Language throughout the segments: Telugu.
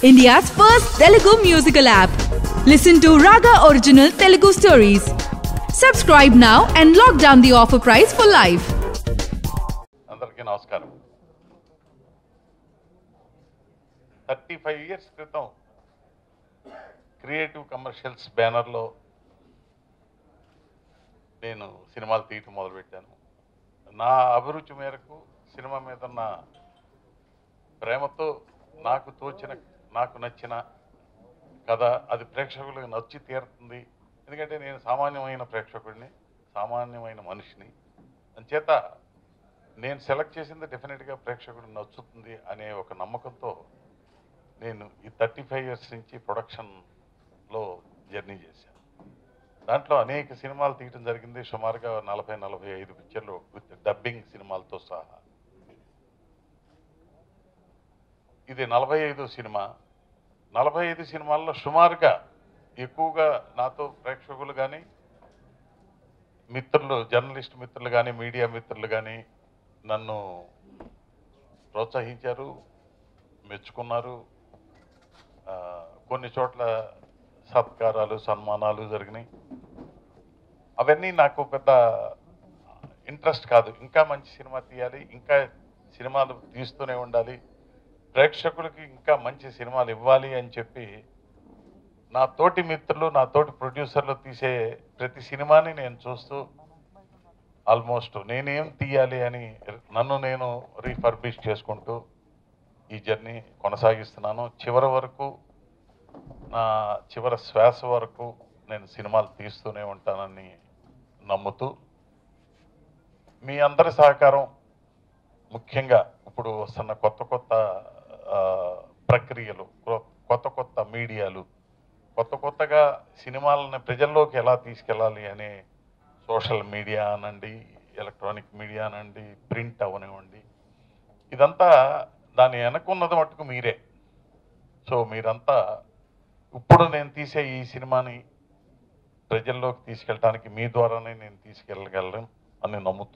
India's first Telugu musical app. Listen to Raga Original Telugu stories. Subscribe now and lock down the offer price for life. అందరికీ నమస్కారం థర్టీ ఫైవ్ ఇయర్స్ క్రితం క్రియేటివ్ కమర్షియల్స్ బ్యానర్లో నేను సినిమాలు తీయటం మొదలుపెట్టాను నా అభిరుచి మేరకు సినిమా మీద ఉన్న ప్రేమతో నాకు తోచిన నాకు నచ్చిన కథ అది ప్రేక్షకులకు నచ్చి తీరుతుంది ఎందుకంటే నేను సామాన్యమైన ప్రేక్షకుడిని సామాన్యమైన మనిషిని అంచేత నేను సెలెక్ట్ చేసింది డెఫినెట్గా ప్రేక్షకుడు నచ్చుతుంది అనే ఒక నమ్మకంతో నేను ఈ థర్టీ ఫైవ్ ఇయర్స్ నుంచి ప్రొడక్షన్లో జర్నీ చేశాను దాంట్లో అనేక సినిమాలు తీయటం జరిగింది సుమారుగా నలభై నలభై ఐదు పిక్చర్లు విత్ డబ్బింగ్ సినిమాలతో సహా ఇది నలభై ఐదు సినిమా నలభై ఐదు సినిమాల్లో సుమారుగా ఎక్కువగా నాతో ప్రేక్షకులు కానీ మిత్రులు జర్నలిస్ట్ మిత్రులు కానీ మీడియా మిత్రులు కానీ నన్ను ప్రోత్సహించారు మెచ్చుకున్నారు ఆ, కొన్ని చోట్ల సత్కారాలు సన్మానాలు జరిగినాయి అవన్నీ నాకు పెద్ద ఇంట్రెస్ట్ కాదు ఇంకా మంచి సినిమా తీయాలి ఇంకా సినిమాలు తీస్తూనే ఉండాలి ప్రేక్షకులకి ఇంకా మంచి సినిమాలు ఇవ్వాలి అని చెప్పి నా తోటి మిత్రులు నా తోటి ప్రొడ్యూసర్లు తీసే ప్రతి సినిమాని నేను చూస్తూ ఆల్మోస్ట్ నేనేం తీయాలి అని నన్ను నేను రీఫర్బిష్ చేసుకుంటూ ఈ జర్నీ కొనసాగిస్తున్నాను చివరి వరకు నా చివరి శ్వాస వరకు నేను సినిమాలు తీస్తూనే ఉంటానని నమ్ముతూ మీ అందరి సహకారం ముఖ్యంగా ఇప్పుడు వస్తున్న కొత్త కొత్త ఆ, ప్రక్రియలు కొ- కొత్త కొత్త మీడియాలు కొత్త కొత్తగా సినిమాలని ప్రజల్లోకి ఎలా తీసుకెళ్ళాలి అనే సోషల్ మీడియా అనండి ఎలక్ట్రానిక్ మీడియా అనండి ప్రింట్ అవనివ్వండి ఇదంతా దాని వెనకున్నది మట్టుకు మీరే సో మీరంతా ఇప్పుడు నేను తీసే ఈ సినిమాని ప్రజల్లోకి తీసుకెళ్ళడానికి మీ ద్వారానే నేను తీసుకెళ్ళగలను అని నమ్ముతూ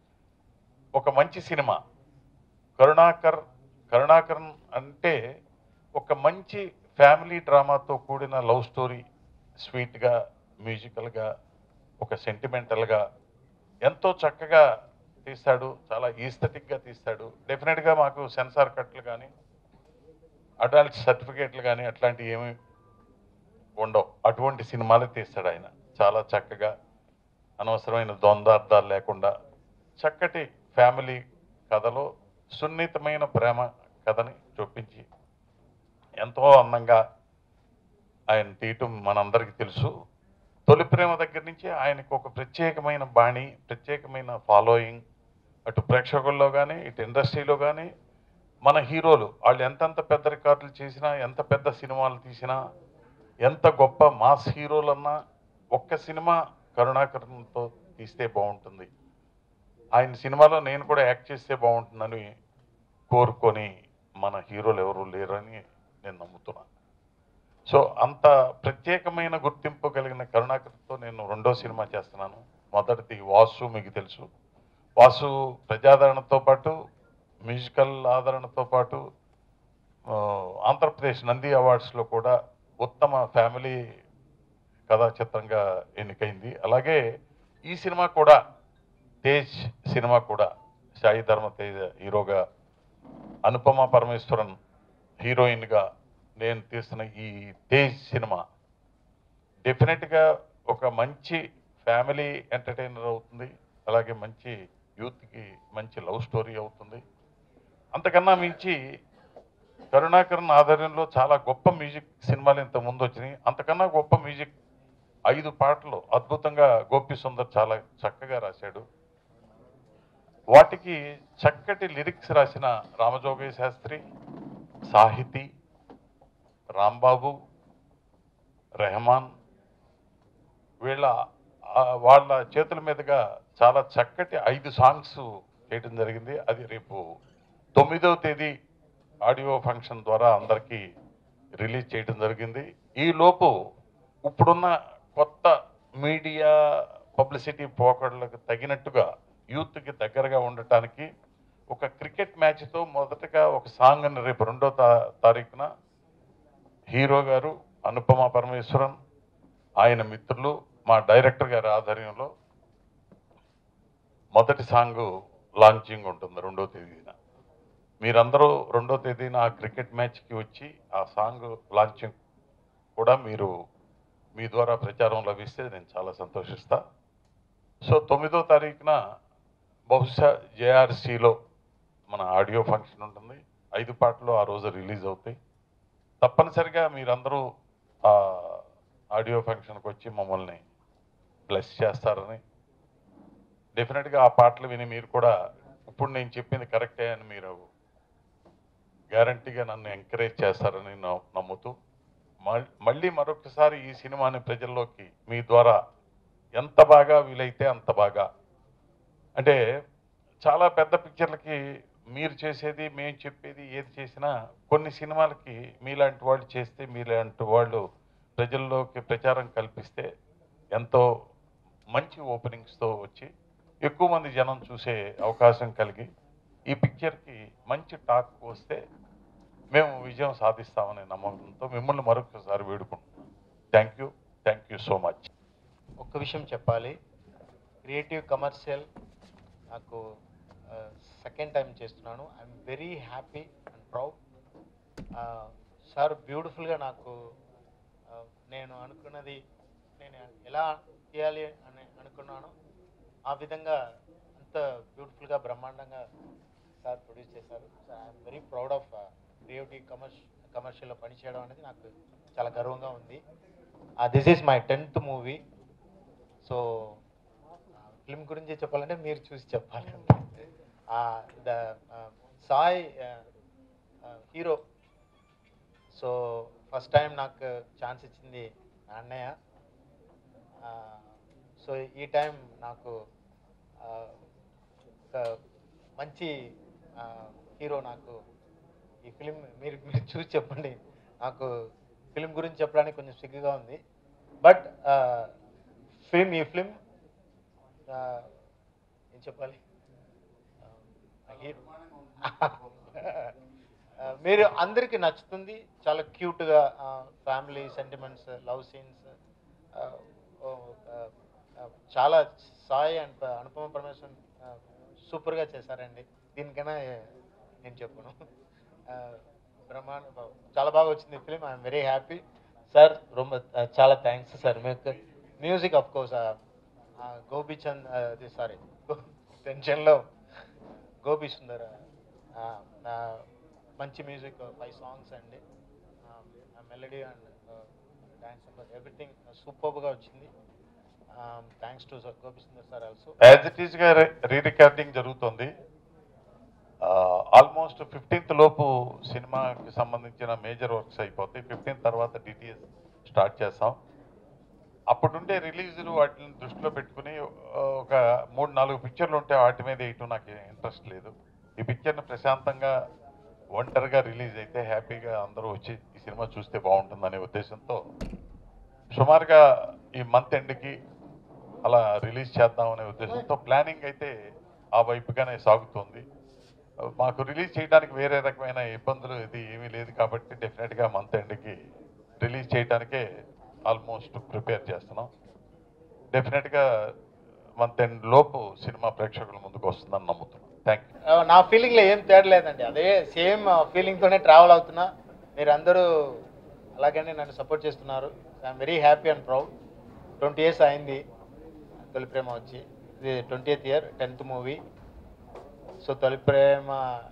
ఒక మంచి సినిమా కరుణాకర్ కరుణాకరన్ అంటే ఒక మంచి ఫ్యామిలీ డ్రామాతో కూడిన లవ్ స్టోరీ స్వీట్గా మ్యూజికల్గా ఒక సెంటిమెంటల్గా ఎంతో చక్కగా తీస్తాడు చాలా ఈస్థెటిక్గా తీస్తాడు డెఫినెట్గా మాకు సెన్సార్ కట్లు కానీ అడల్ట్ సర్టిఫికేట్లు కానీ అట్లాంటివి ఏమీ ఉండవు అటువంటి సినిమాలు తీస్తాడు ఆయన చాలా చక్కగా అనవసరమైన ద్వంద్వార్థాలు లేకుండా చక్కటి ఫ్యామిలీ కథలో సున్నితమైన ప్రేమ కథని చూపించి ఎంతో అందంగా ఆయన తీయటం మనందరికీ తెలుసు తొలి ప్రేమ దగ్గర నుంచి ఆయనకు ఒక ప్రత్యేకమైన బాణి ప్రత్యేకమైన ఫాలోయింగ్ అటు ప్రేక్షకుల్లో కానీ ఇటు ఇండస్ట్రీలో కానీ మన హీరోలు వాళ్ళు ఎంతెంత పెద్ద రికార్డులు చేసినా ఎంత పెద్ద సినిమాలు తీసినా ఎంత గొప్ప మాస్ హీరోలన్నా ఒక్క సినిమా కరుణాకరణతో తీస్తే బాగుంటుంది ఆయన సినిమాలో నేను కూడా యాక్ట్ చేస్తే బాగుంటుందని కోరుకొని మన హీరోలు ఎవరు లేరని నేను నమ్ముతున్నాను సో అంత ప్రత్యేకమైన గుర్తింపు కలిగిన కరుణాకర్తో నేను రెండో సినిమా చేస్తున్నాను మొదటిది వాసు మీకు తెలుసు వాసు ప్రజాదరణతో పాటు మ్యూజికల్ ఆదరణతో పాటు ఆ, ఆంధ్రప్రదేశ్ నంది అవార్డ్స్లో కూడా ఉత్తమ ఫ్యామిలీ కథా చిత్రంగా ఎన్నికైంది అలాగే ఈ సినిమా కూడా తేజ్ సినిమా కూడా సాయి ధర్మ తేజ్ హీరోగా అనుపమ పరమేశ్వరన్ హీరోయిన్గా నేను తీస్తున్న ఈ తేజ్ సినిమా డెఫినెట్గా ఒక మంచి ఫ్యామిలీ ఎంటర్టైనర్ అవుతుంది అలాగే మంచి యూత్కి మంచి లవ్ స్టోరీ అవుతుంది అంతకన్నా మించి కరుణాకరన్ ఆధ్వర్యంలో చాలా గొప్ప మ్యూజిక్ సినిమాలు ఇంత ముందు వచ్చినాయి అంతకన్నా గొప్ప మ్యూజిక్ ఐదు పాటలు అద్భుతంగా గోపి సుందర్ చాలా చక్కగా రాశాడు వాటికి చక్కటి లిరిక్స్ రాసిన రామజోగయ్య శాస్త్రి సాహితీ రాంబాబు రెహమాన్ వీళ్ళ ఆ, వాళ్ళ చేతుల మీదుగా చాలా చక్కటి ఐదు సాంగ్స్ చేయడం జరిగింది అది రేపు తొమ్మిదవ తేదీ ఆడియో ఫంక్షన్ ద్వారా అందరికీ రిలీజ్ చేయడం జరిగింది ఈ లోపు ఇప్పుడున్న కొత్త మీడియా పబ్లిసిటీ పోకడలకు తగినట్టుగా యూత్కి దగ్గరగా ఉండటానికి ఒక క్రికెట్ మ్యాచ్తో మొదటగా ఒక సాంగ్ని రేపు రెండో తా తారీఖున హీరో గారు అనుపమ పరమేశ్వరన్ ఆయన మిత్రులు మా డైరెక్టర్ గారి ఆధ్వర్యంలో మొదటి సాంగ్ లాంచింగ్ ఉంటుంది రెండో తేదీన మీరందరూ రెండో తేదీన ఆ క్రికెట్ మ్యాచ్కి వచ్చి ఆ సాంగ్ లాంచింగ్ కూడా మీరు మీ ద్వారా ప్రచారం లభిస్తే నేను చాలా సంతోషిస్తా సో తొమ్మిదో తారీఖున బహుశా జేఆర్సీలో మన ఆడియో ఫంక్షన్ ఉంటుంది ఐదు పాటలు ఆ రోజు రిలీజ్ అవుతాయి తప్పనిసరిగా మీరందరూ ఆ ఆడియో ఫంక్షన్కి వచ్చి మమ్మల్ని బ్లెస్ చేస్తారని డెఫినెట్గా ఆ పాటలు విని మీరు కూడా ఇప్పుడు నేను చెప్పింది కరెక్టే అని మీరు గ్యారంటీగా నన్ను ఎంకరేజ్ చేస్తారని నా- నమ్ముతూ మల్- మళ్ళీ మరొకసారి ఈ సినిమాని ప్రజల్లోకి మీ ద్వారా ఎంత బాగా వీలైతే అంత బాగా అంటే చాలా పెద్ద పిక్చర్లకి మీరు చేసేది మేము చెప్పేది ఏది చేసినా కొన్ని సినిమాలకి మీలాంటి వాళ్ళు చేస్తే మీలాంటి వాళ్ళు ప్రజల్లోకి ప్రచారం కల్పిస్తే ఎంతో మంచి ఓపెనింగ్స్తో వచ్చి ఎక్కువ మంది జనం చూసే అవకాశం కలిగి ఈ పిక్చర్కి మంచి టాక్ వస్తే మేము విజయం సాధిస్తామనే నమ్మకంతో మిమ్మల్ని మరొకసారి వేడుకుంటున్నాం thank you thank you so much ఒక్క విషయం చెప్పాలి క్రియేటివ్ కమర్షియల్ నాకు సెకండ్ టైం చేస్తున్నాను I'm very happy and proud sir బ్యూటిఫుల్గా నాకు ఆ, నేను అనుకున్నది నేను ఎలా తీయాలి అని అనుకున్నాను ఆ విధంగా అంత బ్యూటిఫుల్గా బ్రహ్మాండంగా సార్ ప్రొడ్యూస్ చేశారు so I'm very proud of creative కమర్ష్ కమర్షియల్లో పనిచేయడం అనేది నాకు చాలా గర్వంగా ఉంది this is my tenth movie so film గురించి చెప్పాలంటే మీరు చూసి చెప్పాలి ద సాయ్ హీరో సో ఫస్ట్ టైం నాకు ఛాన్స్ ఇచ్చింది నా అన్నయ్య సో ఈ టైం నాకు ఆ, ఒక మంచి హీరో నాకు ఈ ఫిలిం మీరు మీరు చూసి చెప్పండి నాకు ఫిలిం గురించి చెప్పడానికి కొంచెం సిగ్గుగా ఉంది బట్ ఫిల్మ్ ఈ ఫిల్మ్ ఏం చెప్పాలి ఆ, హీరో ఆ, మీరు అందరికీ నచ్చుతుంది చాలా క్యూట్గా ఫ్యామిలీ సెంటిమెంట్స్ లవ్ సీన్స్ చాలా సాయి అండ్ అనుపమ పరమేశ్వరన్ సూపర్గా చేశారండి దీనికైనా నేను చెప్పను ఆ, బ్రహ్మాండ చాలా బాగా వచ్చింది film I'm very happy sir రొమ్మ చాలా థ్యాంక్స్ సార్ మీకు మ్యూజిక్ ఆఫ్ కోర్స్ గోపిచంద్ అది సారీ టెన్షన్లో గోపి సుందర్ ఆ, ఆ, మంచి మ్యూజిక్ ఫైవ్ సాంగ్స్ అండి melody and dance number everything సూపర్గా వచ్చింది thanks to Gopi Sundar sir also as it ఈస్గా రీ రికార్డింగ్ జరుగుతుంది ఆల్మోస్ట్ ఫిఫ్టీన్త్ లోపు సినిమాకి సంబంధించిన మేజర్ వర్క్స్ అయిపోతాయి ఫిఫ్టీన్త్ తర్వాత డిటిఎస్ స్టార్ట్ చేస్తాం అప్పుడు ఉండే రిలీజులు వాటిని దృష్టిలో పెట్టుకుని ఆ, ఒక మూడు నాలుగు పిక్చర్లు ఉంటే వాటి మీద వేయటం నాకు ఇంట్రెస్ట్ లేదు ఈ పిక్చర్ని ప్రశాంతంగా ఒంటరిగా రిలీజ్ అయితే హ్యాపీగా అందరూ వచ్చి ఈ సినిమా చూస్తే బాగుంటుందనే ఉద్దేశంతో సుమారుగా ఈ మంత్ ఎండ్కి అలా రిలీజ్ చేద్దామనే ఉద్దేశంతో ప్లానింగ్ అయితే ఆ వైపుగానే సాగుతుంది మాకు రిలీజ్ చేయడానికి వేరే రకమైన ఇబ్బందులు ఇది ఏమీ లేదు కాబట్టి డెఫినెట్గా మంత్ ఎండ్కి రిలీజ్ చేయడానికే ఆల్మోస్ట్ ప్రిపేర్ చేస్తున్నాం డెఫినెట్గా మంత్ ఎండ్ లోపు సినిమా ప్రేక్షకుల ముందుకు వస్తుందని నమ్ముతున్నాం థ్యాంక్ యూ ఆ, నా ఫీలింగ్లో ఏం తేడా లేదండి అదే సేమ్ ఫీలింగ్తోనే ట్రావెల్ అవుతున్నా మీరు అందరూ అలాగనే నన్ను సపోర్ట్ చేస్తున్నారు I'm very happy and proud twenty years అయింది తొలి ప్రేమ వచ్చి ఇది twenty year tenth movie so Tholi Prema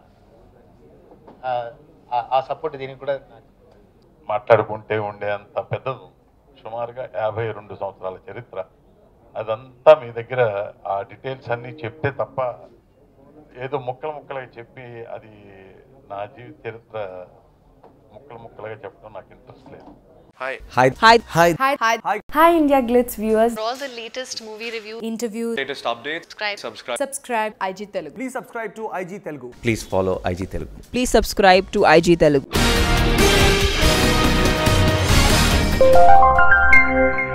ఆ, ఆ- ఆ సపోర్ట్ దీనికి కూడా నాకు మాట్లాడుకుంటే ఉండే అంత పెద్దది సుమారుగా యాభై రెండు సంవత్సరాల చరిత్ర అదంతా మీ దగ్గర ఆ డీటెయిల్స్ అన్నీ చెప్తే తప్ప ఏదో ముక్కలు ముక్కలుగా చెప్పి అది నా జీవిత చరిత్ర ముక్కలు ముక్కలుగా చెప్పడం నాకు ఇంట్రెస్ట్ లేదు Hi. Hi. Hi. Hi. Hi. Hi. Hi India Glitz viewers. For all the latest movie reviews, Interviews. Latest updates. subscribe. Subscribe. Subscribe IG Telugu. Please subscribe to IG Telugu. Please follow IG Telugu. Please subscribe to IG Telugu.